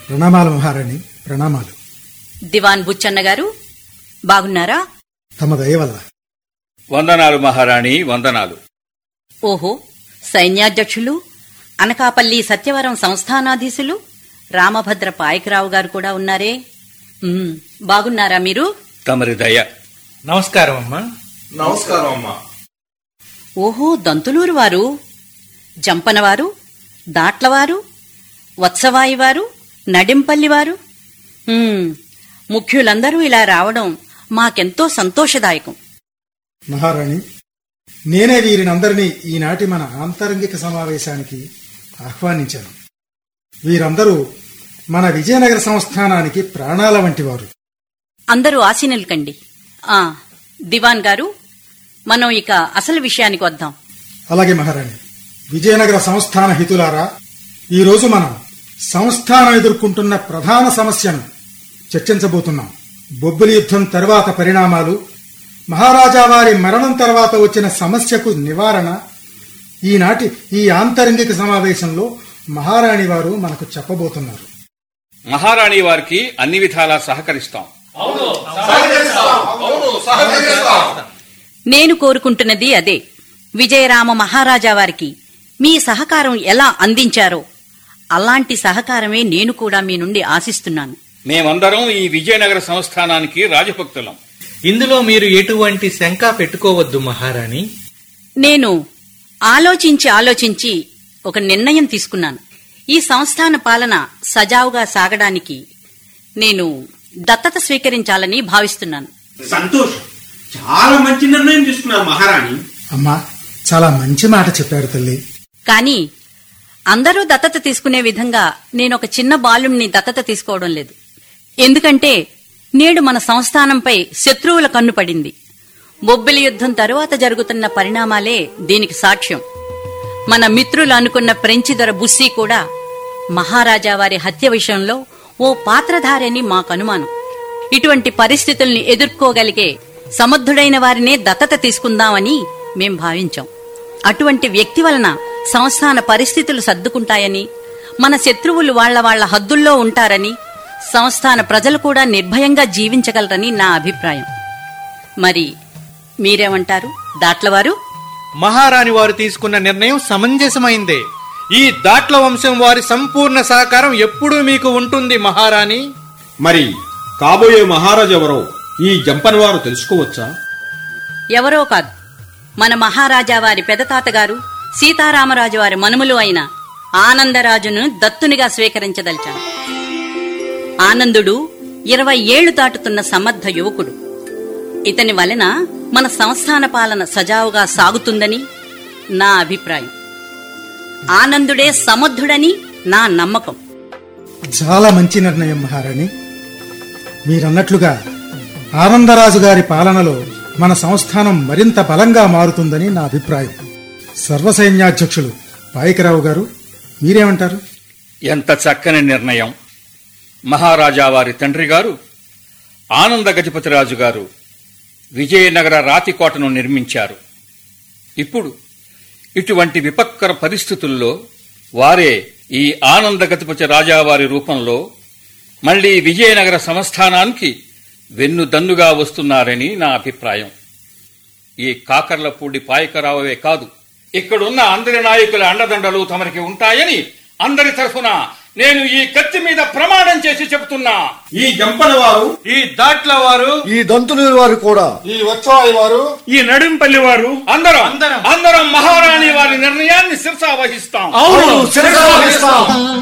ప్రణామాలు మహారాణి ప్రణామాలు దివాన్ బుచ్చన్న గారు బాగున్నారా తమ దయ వల్ల వందనాలు మహారాణి వందనాలు ఓహో సైన్యాధ్యక్షులు అనకాపల్లి సత్యవరం సంస్థానాధీశులు రామభద్ర పాయకరావు గారు కూడా ఉన్నారే ఉమ్, బాగున్నారా మీరు తమరి దయ నమస్కారం అమ్మా నమస్కారం అమ్మా ఓహో దంతులూరు వారు జంపనవారు దాట్లవారు వత్సవాయివారు నడింపల్లివారు ఉమ్, ముఖ్యులందరూ ఇలా రావడం మాకెంతో సంతోషదాయకం మహారాణి నేనే వీరినందరినీ ఈనాటి మన ఆంతరంగిక సమావేశానికి ఆహ్వానించాను వీరందరూ మన విజయనగర సంస్థానానికి ప్రాణాల వంటివారు అందరూ ఆశీనులు కండి ఆ దివాన్ గారు మనం ఇక అసలు విషయానికి వద్దాం అలాగే మహారాణి విజయనగర సంస్థాన హితులారా ఈరోజు మనం సంస్థానం ఎదుర్కొంటున్న ప్రధాన సమస్యను చర్చించబోతున్నాం బొబ్బిలి యుద్ధం తరువాత పరిణామాలు మహారాజా వారి మరణం తర్వాత వచ్చిన సమస్యకు నివారణ ఈనాటి ఈ ఆంతరంగిక సమావేశంలో మహారాణి వారు మనకు చెప్పబోతున్నారు మహారాణి వారికి అన్ని విధాలా సహకరిస్తాం అవును సహకరిస్తాం నేను కోరుకుంటున్నది అదే విజయరామ మహారాజా వారికి మీ సహకారం ఎలా అందించారో అలాంటి సహకారమే నేను కూడా మీ నుండి ఆశిస్తున్నాను మేమందరం ఈ విజయనగర సంస్థానానికి రాజభక్తులం ఇందులో మీరు ఎటువంటి శంక పెట్టుకోవద్దు మహారాణి నేను ఆలోచించి ఆలోచించి ఒక నిర్ణయం తీసుకున్నాను ఈ సంస్థాన పాలన సజావుగా సాగడానికి నేను దత్తత స్వీకరించాలని భావిస్తున్నాను సంతోషం చాలా మంచి నిర్ణయం తీసుకున్నారు మహారాణి అమ్మా చాలా మంచి మాట చెప్పారు తల్లి కానీ అందరూ దత్తత తీసుకునే విధంగా నేను ఒక చిన్న బాలుణ్ణి దత్తత తీసుకోవడం లేదు ఎందుకంటే నేడు మన సంస్థానంపై శత్రువుల కన్ను పడింది బొబ్బిలి యుద్ధం తరువాత జరుగుతున్న పరిణామాలే దీనికి సాక్ష్యం మన మిత్రులు అనుకున్న ఫ్రెంచి దొర బుస్సీ కూడా మహారాజా వారి హత్య విషయంలో ఓ పాత్రధారని మాకు అనుమానం ఇటువంటి పరిస్థితుల్ని ఎదుర్కోగలిగే సమర్థుడైన వారినే దత్తత తీసుకుందామని మేం భావించాం అటువంటి వ్యక్తి వలన సంస్థాన పరిస్థితులు సర్దుకుంటాయని మన శత్రువులు వాళ్ల వాళ్ల హద్దుల్లో ఉంటారని సంస్థాన ప్రజలు కూడా నిర్భయంగా జీవించగలరని నా అభిప్రాయం మరి మీరేమంటారు దాట్లవారు మహారాణి వారు తీసుకున్న నిర్ణయం సమంజసమైందే ఈ దాట్ల వంశం వారి సంపూర్ణ సహకారం ఎప్పుడూ మీకు ఉంటుంది మహారాణి మరి కాబోయే మహారాజు ఎవరో ఈ జంపని వారు తెలుసుకోవచ్చా ఎవరో కాదు మన మహారాజా వారి పెదతాతగారు సీతారామరాజు వారి మనుమలు అయిన ఆనందరాజును దత్తునిగా స్వీకరించదలిచాను ఆనందుడు ఇరవై ఏళ్లు దాటుతున్న సమర్థ యువకుడు ఇతని వలన మన సంస్థాన పాలన సజావుగా సాగుతుందని నా అభిప్రాయం ఆనందుడే సమర్థుడని నా నమ్మకం చాలా మంచి నిర్ణయం మహారాణి మీరన్నట్లుగా ఆనందరాజు గారి పాలనలో మన సంస్థానం మరింత బలంగా మారుతుందని నా అభిప్రాయం సర్వసైన్యాధ్యక్షులు పాయకరావు గారు మీరేమంటారు ఎంత చక్కని నిర్ణయం మహారాజా వారి తండ్రి గారు ఆనంద గజపతిరాజు గారు విజయనగర రాతికోటను నిర్మించారు ఇప్పుడు ఇటువంటి విపత్కర పరిస్థితుల్లో వారే ఈ ఆనంద గజపతి రాజావారి రూపంలో మళ్లీ విజయనగర సంస్థానానికి వెన్నుదన్నుగా వస్తున్నారని నా అభిప్రాయం ఈ కాకర్లపూడి పాయకరావే కాదు ఇక్కడున్న అందరి నాయకుల అండదండలు తమరికి ఉంటాయని అందరి తరఫున నేను ఈ కత్తి మీద ప్రమాణం చేసి చెబుతున్నా ఈ జంపని వారు ఈ దాట్ల వారు ఈ దంతులూరు వారు కూడా ఈ వచ్చాయి వారు ఈ నడింపల్లి వారు అందరం అందరం. అందరం మహారాణి వారి నిర్ణయాన్ని శిరసా వహిస్తాం అవును శిరసా వహిస్తాం.